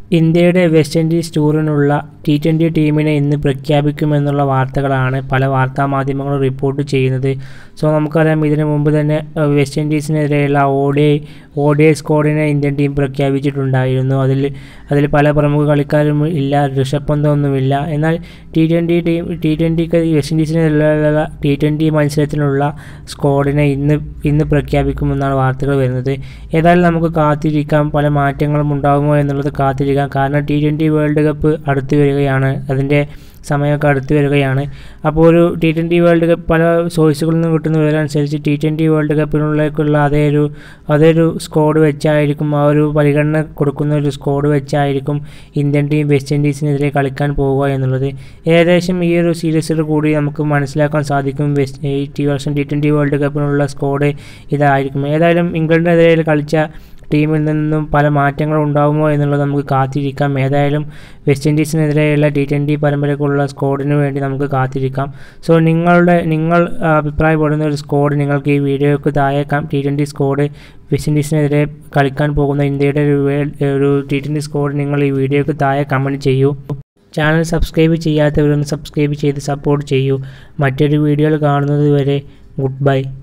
ഇന്ത്യയുടെ West Indies ടൂറിനുള്ള T twenty ടീമിനെ ഇന്ന് പ്രഖ്യാപിക്കുമെന്നുള്ള വാർത്തകളാണ് പല വാർത്താമാധ്യമങ്ങളും റിപ്പോർട്ട് ചെയ്യുന്നത് സോ നമുക്കറിയാം ഇതിനു മുമ്പ് തന്നെ അഹ്, വെസ്റ്റ് ഇൻഡീസിനെതിരെയുള്ള ഓഡി ഓഡി സ്ക്വാഡിനെ ഇന്ത്യൻ ടീം പ്രഖ്യാപിച്ചിട്ടുണ്ടായിരുന്നു അതിൽ അതിൽ പല പ്രമുഖ കളിക്കാരും ഇല്ല ഋഷഭ് പന്തൊന്നുമില്ല എന്നാൽ ടി ട്വൻ്റി ടീം ടി ട്വൻ്റിക്ക് വെസ്റ്റ് ഇൻഡീസിനെതിരെയുള്ള ടി ട്വൻ്റി മത്സരത്തിനുള്ള സ്ക്വാഡിനെ ഇന്ന് ഇന്ന് പ്രഖ്യാപിക്കുമെന്നാണ് വാർത്തകൾ വരുന്നത് ഏതായാലും നമുക്ക് കാത്തിരിക്കാം പല മാറ്റങ്ങളും ഉണ്ടാകുമോ എന്നുള്ളത് കാത്തിരിക്കാം കാരണം ടി ട്വൻ്റി വേൾഡ് കപ്പ് അടുത്ത് വരികയാണ് അതിൻ്റെ സമയമൊക്കെ അടുത്ത് വരികയാണ് അപ്പോൾ ഒരു ടി ട്വൻ്റി വേൾഡ് കപ്പ് പല സോഴ്സുകളിൽ നിന്ന് കിട്ടുന്ന വിവരമനുസരിച്ച് ടി ട്വൻ്റി വേൾഡ് കപ്പിനുള്ളിലേക്കുള്ള അതേ ഒരു അതേ ഒരു സ്ക്വാഡ് വെച്ചായിരിക്കും ആ ഒരു പരിഗണന കൊടുക്കുന്ന ഒരു സ്ക്വാഡ് വെച്ചായിരിക്കും ഇന്ത്യൻ ടീം വെസ്റ്റ് ഇൻഡീസിനെതിരെ കളിക്കാൻ പോവുക എന്നുള്ളത് ഏകദേശം ഈ ഒരു സീരീസിൽ കൂടി നമുക്ക് മനസ്സിലാക്കാൻ സാധിക്കും വെസ്റ്റ് ഈ വർഷം ടി ട്വൻ്റി വേൾഡ് കപ്പിനുള്ള സ്ക്വാഡ് ഇതായിരിക്കും ഏതായാലും ഇംഗ്ലണ്ടിനെതിരെ കളിച്ച ടീമിൽ നിന്നും പല മാറ്റങ്ങളും ഉണ്ടാകുമോ എന്നുള്ളത് നമുക്ക് കാത്തിരിക്കാം ഏതായാലും വെസ്റ്റ് ഇൻഡീസിനെതിരെയുള്ള ടി ട്വൻ്റി പരമ്പരക്കുള്ള സ്ക്വാഡിന് വേണ്ടി നമുക്ക് കാത്തിരിക്കാം സോ നിങ്ങളുടെ നിങ്ങൾ ആ, അഭിപ്രായപ്പെടുന്ന ഒരു സ്ക്വാഡ് നിങ്ങൾക്ക് ഈ വീഡിയോയ്ക്ക് താഴെ ടി ട്വൻ്റി സ്ക്വാഡ് വെസ്റ്റ് ഇൻഡീസിനെതിരെ കളിക്കാൻ പോകുന്ന ഇന്ത്യയുടെ ഒരു വേൾഡ് ഒരു ടി ട്വൻ്റി സ്ക്വാഡ് നിങ്ങൾ ഈ വീഡിയോയ്ക്ക് താഴെ കമൻറ്റ് ചെയ്യൂ ചാനൽ സബ്സ്ക്രൈബ് ചെയ്യാത്തവരൊന്ന് സബ്സ്ക്രൈബ് ചെയ്ത് സപ്പോർട്ട് ചെയ്യൂ മറ്റൊരു വീഡിയോയിൽ കാണുന്നത് വരെ ഗുഡ് ബൈ